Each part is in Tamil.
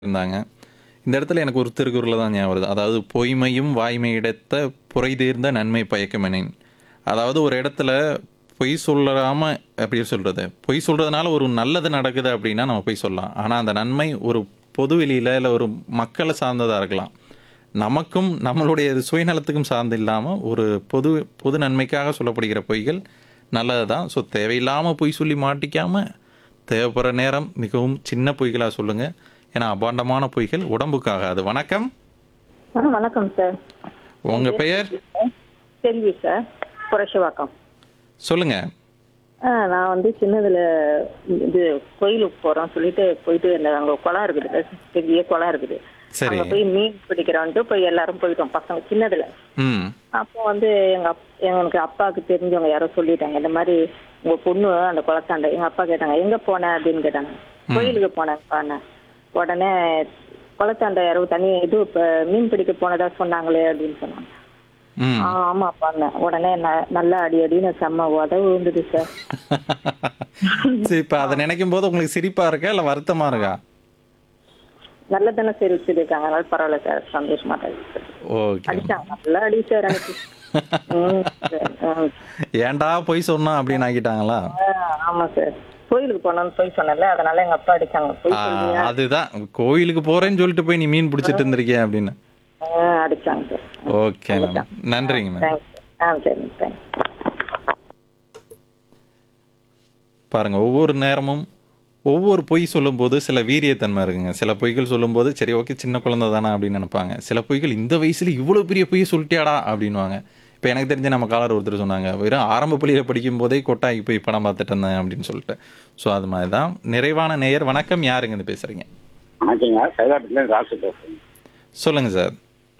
இருந்தாங்க இந்த இடத்துல எனக்கு ஒரு திருக்குறள் தான் ஞாபகம் வருது அதாவது பொய்மையும் வாய்மையிடத்த புரை தீர்ந்த நன்மை பயக்கமெனேன் அதாவது ஒரு இடத்துல பொய் சொல்லாம எப்படி சொல்றது பொய் சொல்றதுனால ஒரு நல்லது நடக்குது அப்படின்னா நம்ம பொய் சொல்லலாம் ஆனால் அந்த நன்மை ஒரு பொது வெளியில இல்லை ஒரு மக்களை சார்ந்ததாக இருக்கலாம் நமக்கும் நம்மளுடைய சுயநலத்துக்கும் சார்ந்து இல்லாமல் ஒரு பொது பொது நன்மைக்காக சொல்லப்படுகிற பொய்கள் நல்லது தான் ஸோ தேவையில்லாமல் பொய் சொல்லி மாட்டிக்காமல் தேவைப்படுற நேரம் மிகவும் சின்ன பொய்களாக சொல்லுங்கள் ஏன்னா அபாண்டமான பொய்கள் உடம்புக்காக அது வணக்கம் ஆ வணக்கம் சார் உங்கள் பெயர் செல்வி சார் புரஷவாக்கம் சொல்லுங்கள் ஆ நான் வந்து சின்னதுல இது கோயிலுக்கு போறோம் சொல்லிட்டு போயிட்டு இந்த அங்க குளம் இருக்குது பெரிய குளம் இருக்குது சரி அங்க போய் மீன் பிடிக்கிறோன்ட்டு போய் எல்லாரும் போயிட்டோம் பசங்க சின்னதுல ம் அப்போ வந்து எங்க அப் எனக்கு அப்பாவுக்கு தெரிஞ்சவங்க யாரோ சொல்லிட்டாங்க இந்த மாதிரி உங்க பொண்ணு அந்த குளத்தாண்ட எங்க அப்பா கேட்டாங்க எங்க போன அப்படின்னு கேட்டாங்க கோயிலுக்கு போனேன் உடனே குளத்தாண்ட யாரோ தண்ணி இது இப்ப மீன் பிடிக்க போனதா சொன்னாங்களே அப்படின்னு சொன்னாங்க ம் ஆ, ஆமா பண்ணேன் உடனே ந- நல்லா அடி அடின்னு செம்ம உதவு விழுந்தது சார் சரி இப்போ அதை நினைக்கும் போது உங்களுக்கு சிரிப்பாக இருக்கா இல்லை வருத்தமாக இருக்கா நல்லதானே சரி வச்சிருக்காங்க அதனால பரவாயில்ல சார் சந்தோஷமா தான் இருக்கு சார். ஓகே அடிச்சாங்க நல்லா அடி சார் எனக்கு ம், சார், ம். ஏன்டா பொய் சொன்னா அப்படின்னு ஆக்கிட்டாங்களா ஆ, ஆமா சார் கோயிலுக்கு போனோம்னு போய் சொன்னல அதனால எங்க அப்பா அடிச்சாங்க போய் ஆ, சொல்லுங்க அதுதான் கோயிலுக்கு போறேன்னு சொல்லிட்டு போய் நீ மீன் பிடிச்சிட்டு இருந்திருக்கிய அப்படின்னு அடிச்சாங்க சார் ஓகே மேம் நன்றிங்க மேம் தேங்க்ஸ் ஆ சரி தேங்க்ஸ் பாருங்க ஒவ்வொரு நேரமும் ஒவ்வொரு பொய் சொல்லும்போது சில வீரியத்தன்மை இருக்குங்க சில பொய்கள் சொல்லும்போது சரி ஓகே சின்ன குழந்தை தானே அப்படின்னு நினைப்பாங்க சில பொய்கள் இந்த வயசுல இவ்வளோ பெரிய பொய்யை சொல்லிட்டியாடா அப்படின்வாங்க இப்போ எனக்கு தெரிஞ்ச நம்ம காலர் ஒருத்தர் சொன்னாங்க வெறும் ஆரம்ப பள்ளியில் படிக்கும் போதே கொட்டாய்க்கு போய் படம் பார்த்துட்டு இருந்தேன் அப்படின்னு சொல்லிட்டு ஸோ அது மாதிரி தான் நிறைவான நேயர் வணக்கம் யாருங்கன்னு பேசுறீங்க வணக்கங்க சைதாபேட்டில ராசு பேசுறேன் சொல்லுங்க சார்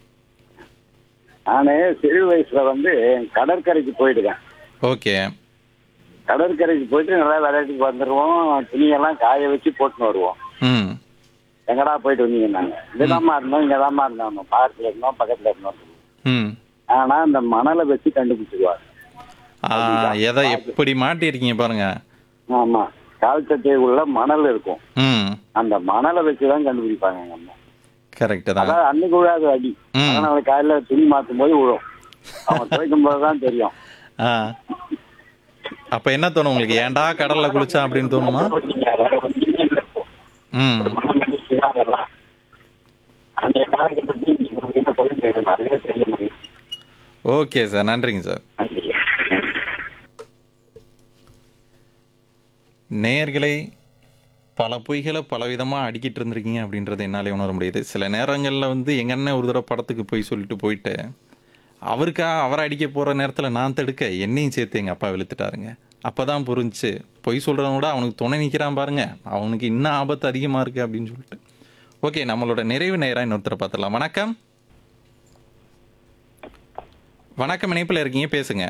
நான் சிறு வயசுல வந்து கடற்கரைக்கு போயிடுவேன் ஓகே கடற்கரைக்கு போயிட்டு நல்லா விளையாட்டுக்கு வந்துடுவோம் துணியெல்லாம் காய வச்சு போட்டுன்னு வருவோம் ம் எங்கடா போயிட்டு வந்தீங்க நாங்க இங்கதாம்மா இருந்தோம் இங்கதாம்மா இருந்தோம் நம்ம பார்க்கல இருந்தோம் பக்கத்துல இருந்தோம் ம் ஆனா இந்த மணலை வச்சு கண்டுபிடிச்சிருவாங்க ஆ, எதை எப்படி மாட்டியிருக்கீங்க பாருங்க ஆமா கால் சட்டை உள்ள மணல் இருக்கும் ம் அந்த மணலை வச்சுதான் கண்டுபிடிப்பாங்க எங்க அம்மா கரெக்டு தான் அதாவது அன்னைக்கு விழாது அடி ம். அதனால காலையில துணி மாத்தும் போது விழும் அவன் துவைக்கும் போதுதான் தெரியும் ஆ அப்போ என்ன தோணும் உங்களுக்கு ஏன்டா கடல்ல குளிச்சா அப்படின்னு தோணுமா ம் அந்த காலகட்டத்தில் போய் நிறைய செய்ய முடியும் ஓகே சார் நன்றிங்க சார் நேயர்களை பல பொய்களை பலவிதமாக அடிக்கிட்டு இருந்திருக்கீங்க அப்படின்றத என்னாலே உணர முடியுது சில நேரங்களில் வந்து எங்கள் அண்ணன் ஒரு தடவை படத்துக்கு போய் சொல்லிட்டு போயிட்டு அவருக்கா அவரை அடிக்க போகிற நேரத்தில் நான் தடுக்க என்னையும் சேர்த்து எங்கள் அப்பா வெளுத்துட்டாருங்க அப்போ தான் புரிஞ்சுச்சு பொய் சொல்கிறவன விட அவனுக்கு துணை நிற்கிறான் பாருங்க அவனுக்கு இன்னும் ஆபத்து அதிகமாக இருக்குது அப்படின்னு சொல்லிட்டு ஓகே நம்மளோட நிறைவு நேராக இன்னொருத்தரை பார்த்துடலாம் வணக்கம் வணக்கம் இணைப்பில் இருக்கீங்க பேசுங்க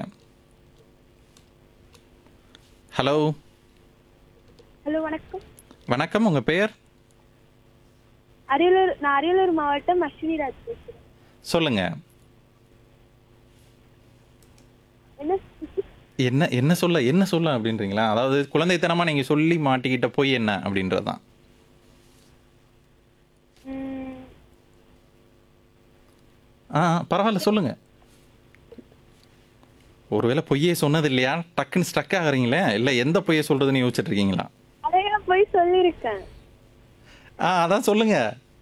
ஹலோ ஹலோ வணக்கம் வணக்கம் உங்கள் பெயர் அரியலூர் நான் அரியலூர் மாவட்டம் அஸ்வினி ராஜ் பேசுறேன் சொல்லுங்க என்ன என்ன என்ன சொல்ல என்ன சொல்ல அப்படின்றீங்களா அதாவது குழந்தைத்தனமாக நீங்கள் சொல்லி மாட்டிக்கிட்ட போய் என்ன அப்படின்றது தான் ம், ஆ பரவாயில்ல சொல்லுங்க ஒருவேளை பொய்யே சொன்னது இல்லையா டக்குன்னு ஸ்டக் ஆகுறீங்களே இல்லை எந்த பொய்யை சொல்றதுன்னு யோசிச்சுட்டு இருக்கீங்களா அதையா போய் சொல்லியிருக்கேன் ஆ அதான் சொல்லுங்க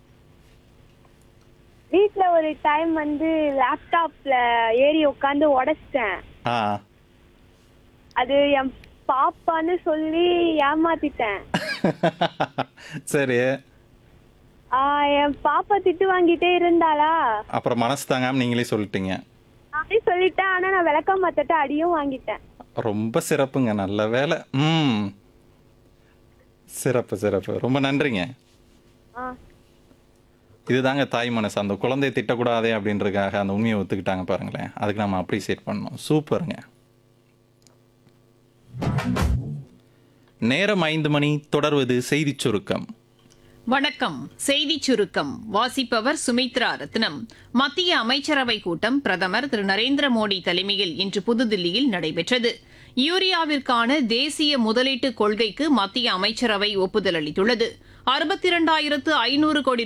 வீட்ல ஒரு டைம் வந்து லேப்டாப்ல ஏறி உட்காந்து உடைச்சிட்டேன் ஆ அது என் பாப்பான்னு சொல்லி ஏமாத்திட்டேன் சரி ஆ, என் பாப்பா திட்டு வாங்கிட்டே இருந்தாளா அப்புறம் மனசு தாங்காம நீங்களே சொல்லிட்டீங்க நானே சொல்லிட்டேன் ஆனா நான் விளக்கம் மாத்தட்ட அடியும் வாங்கிட்டேன் ரொம்ப சிறப்புங்க நல்ல வேலை ம் சிறப்பு சிறப்பு ரொம்ப நன்றிங்க ஆ இதுதாங்க தாய் மனசு அந்த குழந்தையை திட்டக்கூடாதே அப்படின்றதுக்காக அந்த உண்மையை ஒத்துக்கிட்டாங்க பாருங்களேன் அதுக்கு நம்ம அப்ரிசியேட் பண்ணணும் சூப்பருங்க நேரம் ஐந்து மணி தொடர்வது செய்திச் சுருக்கம் வணக்கம் செய்திச் சுருக்கம் வாசிப்பவர் சுமித்ரா ரத்னம் மத்திய அமைச்சரவை கூட்டம் பிரதமர் திரு நரேந்திர மோடி தலைமையில் இன்று புதுதில்லியில் நடைபெற்றது யூரியாவிற்கான தேசிய முதலீட்டு கொள்கைக்கு மத்திய அமைச்சரவை ஒப்புதல் அளித்துள்ளது அறுபத்தி இரண்டாயிரத்து ஐநூறு கோடி